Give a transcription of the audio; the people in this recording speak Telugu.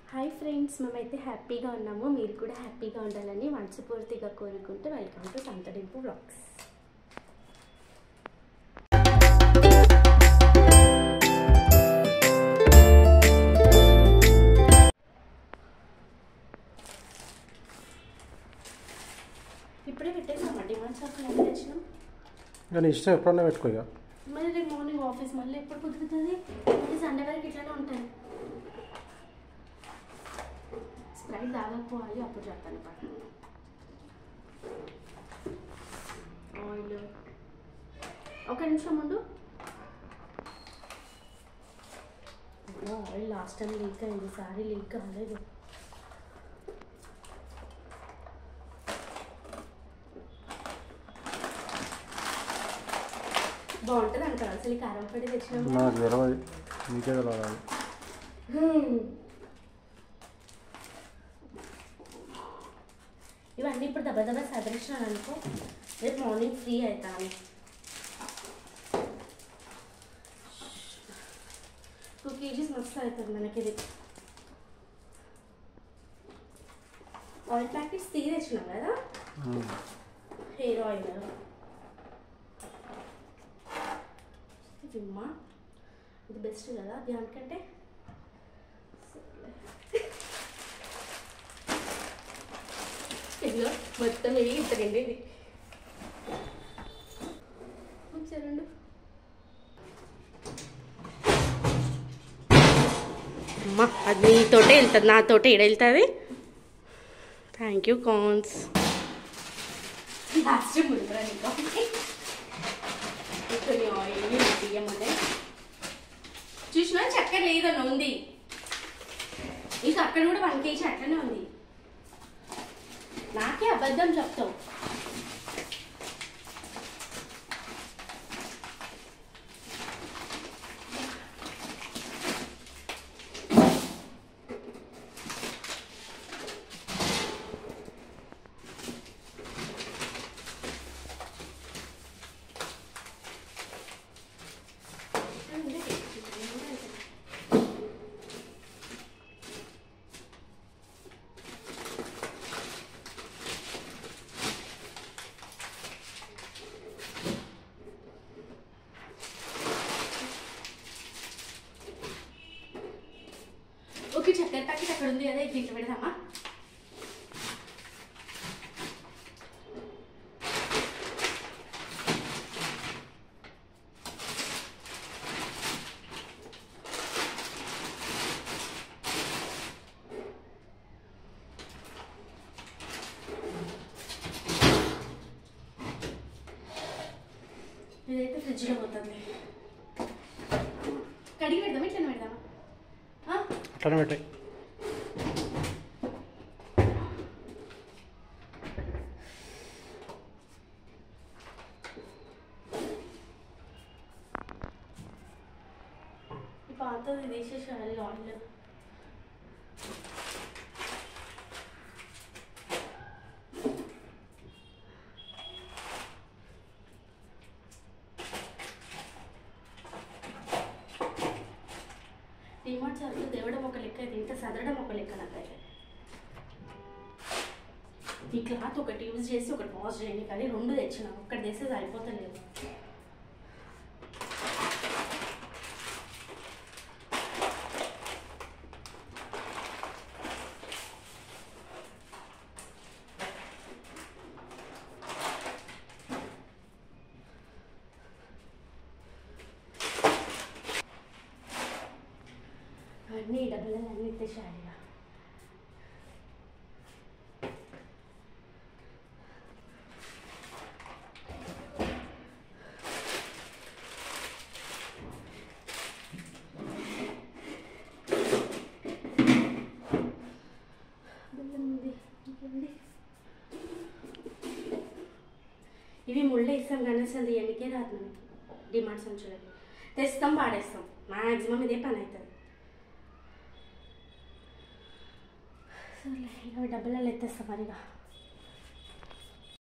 హాయ్ ఫ్రెండ్స్ మేమైతే హ్యాపీగా ఉన్నాము మీరు కూడా హ్యాపీగా ఉండాలని మనస్ఫూర్తిగా కోరుకుంటూ వెల్కమ్ టు సంతడింపు బ్లాగ్స్ ఇప్పుడే పెట్టేసామా డిమాండ్ షాప్లో ఎంత తెచ్చినాం కానీ ఇష్టం ఎప్పుడన్నా పెట్టుకో ఇక మళ్ళీ రేపు మార్నింగ్ ఆఫీస్ మళ్ళీ ఎప్పుడు కుదురుతుంది మళ్ళీ సండే వరకు ఇట్లానే ఉంటాను స్ప్రైట్ తాగకపోవాలి అప్పుడు చెప్తాను పక్కన ఆయిల్ ఒక నిమిషం ఉండు అమ్మో, ఆయిల్ లాస్ట్ టైం లీక్ అయింది ఈసారి లీక్ కాలేదు బాగుంటుంది అంటారు అసలు ఈ కారం పొడి తెచ్చినాము నాకు తెలియదు నీకే తెలియదు హ్మ్. ఇవన్నీ ఇప్పుడు దెబ్బ దెబ్బ సదరించినాను అనుకో రేపు మార్నింగ్ ఫ్రీ అవుతాను టూ కేజీస్ మస్తు అవుతుంది మనకి ఇది ఆయిల్ ప్యాకెట్స్ తీ తెచ్చినాం కదా హెయిర్ ఆయిల్ విమ్మా ఇది బెస్ట్ కదా దానికంటే ఇదిగో మొత్తం ఇవి ఇద్దరండి ఇది చూడండి అమ్మా అది నీతోటే వెళ్తుంది నాతోటే ఈడ వెళ్తుంది థ్యాంక్ యూ కాన్స్ లాస్ట్ ముందర కొన్ని ఆయిల్ బియ్యమనే చూసినా చక్కెర లేదని ఉంది ఇంకా అక్కడ కూడా వన్ కేజీ అట్లనే ఉంది నాకే అబద్ధం చెప్తావు ఓకే చక్కెర ప్యాకెట్ అక్కడ ఉంది కదా ఇట్లా పెడదామా ఇదైతే ఫ్రిడ్జ్లో పోతుంది కడిగి పెడదామా ఇట్లా పెడదామా ఆ? అట్లనే పెట్టాయి ఈ పాతది తీసేసేయాలి ఆయిల్ డిమార్ట్ సరుకులు తేవడం ఒక లెక్క అయితే ఇంకా సదరడం ఒక లెక్క నాకైతే ఈ క్లాత్ ఒకటి యూజ్ చేసి ఒకటి వాష్ చేయండి కానీ రెండు తెచ్చిన ఒక్కటి తెస్తే సరిపోతలేదు అన్నీ డబ్బులు అన్నీ ఎత్తేసాడు ఇక బెల్లం ఉంది ఇంకేంది ఇవి ముళ్ళే ఇస్తాం కానీ అసలు ఎన్నికే రాదు మనకి డిమాండ్ సంచులకి తెస్తాం పాడేస్తాం మ్యాక్సిమం ఇదే పని అవుతుంది సర్లే ఇక డబ్బులలో ఎత్తేస్తాం మరిగా